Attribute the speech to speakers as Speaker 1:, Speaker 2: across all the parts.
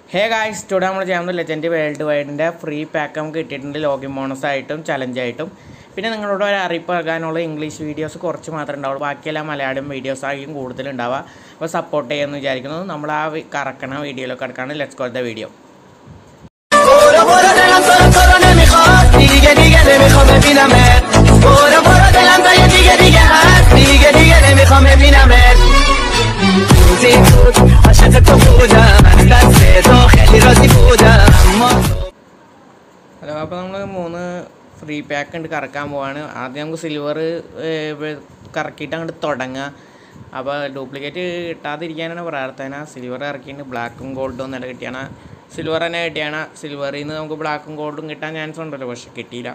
Speaker 1: hey guys today നമ്മൾ ചെയ്യുന്നത് legend world വൈഡിൻ്റെ ഫ്രീ പാക്ക് നമുക്ക് കിട്ടിയിട്ടുണ്ട് ലോഗിൻ ബോണസ് ആയിട്ടും ചലഞ്ചായിട്ടും പിന്നെ നിങ്ങളോട് ഒരു അറിയിപ്പ് നൽകാനുള്ള ഇംഗ്ലീഷ് വീഡിയോസ് കുറച്ച് മാത്രമേ ഉണ്ടാവുള്ളൂ ബാക്കിയെല്ലാം മലയാളം വീഡിയോസ് ആയിരിക്കും കൂടുതലുണ്ടാവുക അപ്പോൾ സപ്പോർട്ട് ചെയ്യുമെന്ന് വിചാരിക്കുന്നു നമ്മൾ ആ വി- കറക്കണ വീഡിയോയിലൊക്കെ കിടക്കാണ് let's call the video
Speaker 2: برو برو دلم تو رو تو رو نمیخواد دیگه دیگه نمیخوام ببینمت برو برو دلم تو یه دیگه دیگه هست دیگه دیگه نمیخوام ببینمت روزی بود عاشق تو بودم از دست تو خیلی راضی بودم اما تو
Speaker 1: hello അപ്പോൾ നമ്മൾ മൂന്ന് ഫ്രീ പാക്ക് ഉണ്ട് കറക്കാൻ പോവാണ് ആദ്യം നമുക്ക് സിൽവർ കറക്കിയിട്ട് അങ്ങോട്ട് തുടങ്ങുക അപ്പോൾ ഡ്യൂപ്ലിക്കേറ്റ് കിട്ടാതിരിക്കാനാണ് പ്രാർത്ഥന സിൽവർ ഇറക്കിയിട്ട് ബ്ലാക്കും ഗോൾഡും ഒന്നല്ല കിട്ടിയാണ് സിൽവർ തന്നെ കിട്ടിയാണ് സിൽവറിൽ നിന്ന് നമുക്ക് ബ്ലാക്കും ഗോൾഡും കിട്ടാൻ ചാൻസ് ഉണ്ടല്ലോ പക്ഷെ കിട്ടിയില്ല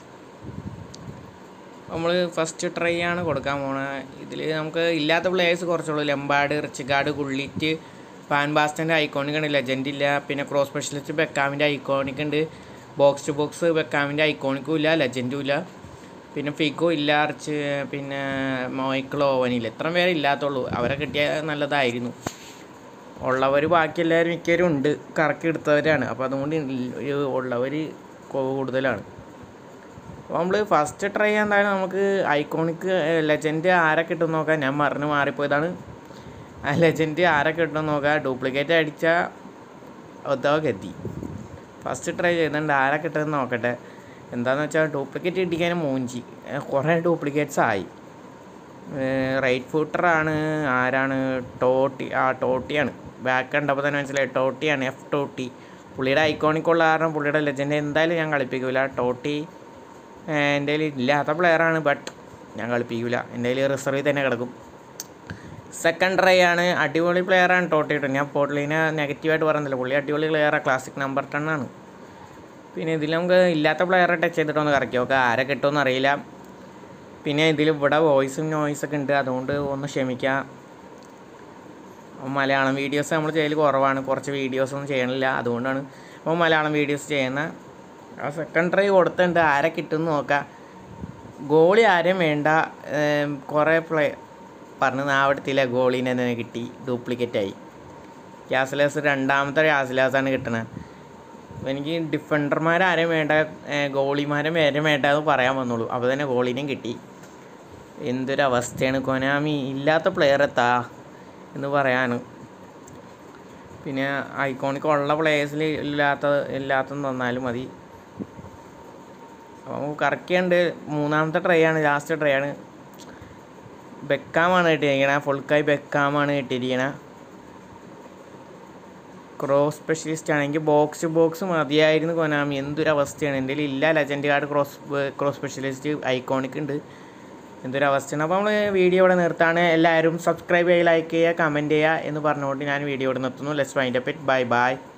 Speaker 1: നമ്മൾ ഫസ്റ്റ് ട്രൈ ആണ് കൊടുക്കാൻ പോണത് ഇതിൽ നമുക്ക് ഇല്ലാത്ത പ്ലേയേഴ്സ് കുറച്ചുള്ളൂ ലെമ്പാട് റിച്ചിഗാർഡ് ഗുള്ളിറ്റ് പാൻ ബാസ്റ്റൻ്റെ ഐക്കോണിക് ഉണ്ട് ലെജൻഡ് ഇല്ല പിന്നെ ക്രോസ് സ്പെഷ്യലിസ്റ്റ് ബെക്കാമിൻ്റെ ഐക്കോണിക് ഉണ്ട് ബോക്സ് ടു ബോക്സ് ബെക്കാമിൻ്റെ ഐക്കോണിക്കും ഇല്ല ലെജൻഡും ഇല്ല പിന്നെ ഫിഗോ ഇല്ല അർച്ച് പിന്നെ മോയ്ക്കിളോ ഓവനില്ല ഇത്രയും പേരെ ഇല്ലാത്തുള്ളൂ അവരെ കിട്ടിയാൽ നല്ലതായിരുന്നു ഉള്ളവർ ബാക്കി എല്ലാവരും മിക്കവരും ഉണ്ട് കറക്കി എടുത്തവരാണ് അപ്പോൾ അതുകൊണ്ട് ഉള്ളവർ കൂടുതലാണ് അപ്പോൾ നമ്മൾ ഫസ്റ്റ് ട്രൈ എന്തായാലും നമുക്ക് ഐക്കോണിക് ലെജൻഡ് ആരെ കിട്ടും നോക്കാം ഞാൻ മറിഞ്ഞ് മാറിപ്പോയതാണ് ആ ലെജൻഡ് ആരെ കിട്ടും നോക്കാം ഡ്യൂപ്ലിക്കേറ്റ് അടിച്ചാൽ ഒത്തവ എത്തി ഫസ്റ്റ് ട്രൈ ചെയ്യുന്നുണ്ട് ആരെ കിട്ടുമെന്ന് നോക്കട്ടെ എന്താണെന്ന് വെച്ചാൽ ഡ്യൂപ്ലിക്കേറ്റ് കിട്ടിക്കാൻ മൂഞ്ചി ഏഹ് കുറേ ഡ്യൂപ്ലിക്കേറ്റ്സ് ആയി റൈറ്റ് ഫൂട്ടറാണ് ആരാണ് ടോട്ടി ആ ടോട്ടിയാണ് ബാക്ക് കണ്ടപ്പോൾ തന്നെ മനസ്സിലായി ടോട്ടിയാണ് എഫ് ടോട്ടി പുള്ളിയുടെ ഐക്കോണിക് ഉള്ള കാരണം പുള്ളിയുടെ ലെജൻഡ് എന്തായാലും ഞാൻ കളിപ്പിക്കില്ല ടോട്ടി ഏഹ് എൻ്റെ കയ്യിൽ ഇല്ലാത്ത പ്ലെയറാണ് ബട്ട് ഞാൻ കളിപ്പിക്കില്ല എൻ്റെ കയ്യിൽ റിസർവിൽ തന്നെ കിടക്കും സെക്കൻഡ് ട്രൈ ആണ് അടിപൊളി പ്ലെയറാണ് ടോട്ടി കിട്ടും ഞാൻ പോട്ട്ലിനെ നെഗറ്റീവായിട്ട് പറയുന്നില്ല പുള്ളി അടിപൊളി പ്ലെയറാണ് ക്ലാസിക് നമ്പർ ടെൻ ആണ് പിന്നെ ഇതിൽ നമുക്ക് ഇല്ലാത്ത പ്ലെയറെ ടച്ച് ചെയ്തിട്ടൊന്ന് കറക്കി നോക്കാം ആരെ കിട്ടുമെന്ന് അറിയില്ല പിന്നെ ഇതിൽ ഇവിടെ വോയിസും നോയിസൊക്കെ ഉണ്ട് അതുകൊണ്ട് ഒന്ന് ക്ഷമിക്കാം മലയാളം വീഡിയോസ് നമ്മൾ ചെയ്യൽ കുറവാണ് കുറച്ച് വീഡിയോസ് ഒന്നും ചെയ്യണില്ല അതുകൊണ്ടാണ് അപ്പോൾ മലയാളം വീഡിയോസ് ചെയ്യുന്ന ആ സെക്കൻഡ് ട്രൈ കൊടുത്തിട്ടുണ്ട് ആരെ കിട്ടുമെന്ന് നോക്കാം ഗോളി ആരും വേണ്ട ഏം, കുറേ പ്ലേ പറഞ്ഞ് നാവെടുത്തില്ല ഗോളീനെ തന്നെ കിട്ടി ഡ്യൂപ്ലിക്കേറ്റായി ഗ്യാസിലേസ് രണ്ടാമത്തെ ഗ്യാസിലേസാണ് കിട്ടണത് അപ്പോൾ എനിക്ക് ഡിഫൻഡർമാരാരും വേണ്ട ഏഹ് ഗോളിമാരും ആരും വേണ്ട എന്ന് പറയാൻ വന്നുള്ളൂ അപ്പോൾ തന്നെ ഗോളിനെയും കിട്ടി എന്തൊരവസ്ഥയാണ് കൊനാമി ഇല്ലാത്ത പ്ലെയർ എത്താ എന്ന് പറയാനും പിന്നെ ഐക്കോണിക് ഉള്ള പ്ലേയേഴ്സിൽ ഇല്ലാത്ത ഇല്ലാത്ത തന്നാലും മതി അപ്പോൾ കറക്കിയുണ്ട് മൂന്നാമത്തെ ട്രൈ ആണ് ലാസ്റ്റ് ട്രൈ ആണ് ബെക്കാമാണ് കിട്ടിയിരിക്കണത് ഫുൾക്കായി ബെക്കാമാണ് കിട്ടിയിരിക്കണത് ക്രോസ് സ്പെഷ്യലിസ്റ്റ് ആണെങ്കിൽ ബോക്സ് ബോക്സ് മതിയായിരുന്നു കൊനാമി എന്തൊരു അവസ്ഥയാണ് എൻ്റെ കയ്യിൽ ഇല്ല legend card cross cross specialist iconic ഉണ്ട് എന്തൊരു അവസ്ഥയാണ് അപ്പോൾ നമ്മൾ വീഡിയോ ഇവിടെ നിർത്താണ് എല്ലാവരും സബ്സ്ക്രൈബ് ചെയ്യുക ലൈക്ക് ചെയ്യുക കമൻറ്റ് ചെയ്യുക എന്ന് പറഞ്ഞുകൊണ്ട് ഞാൻ വീഡിയോ ഇവിടെ നിർത്തുന്നു let's find up it bye by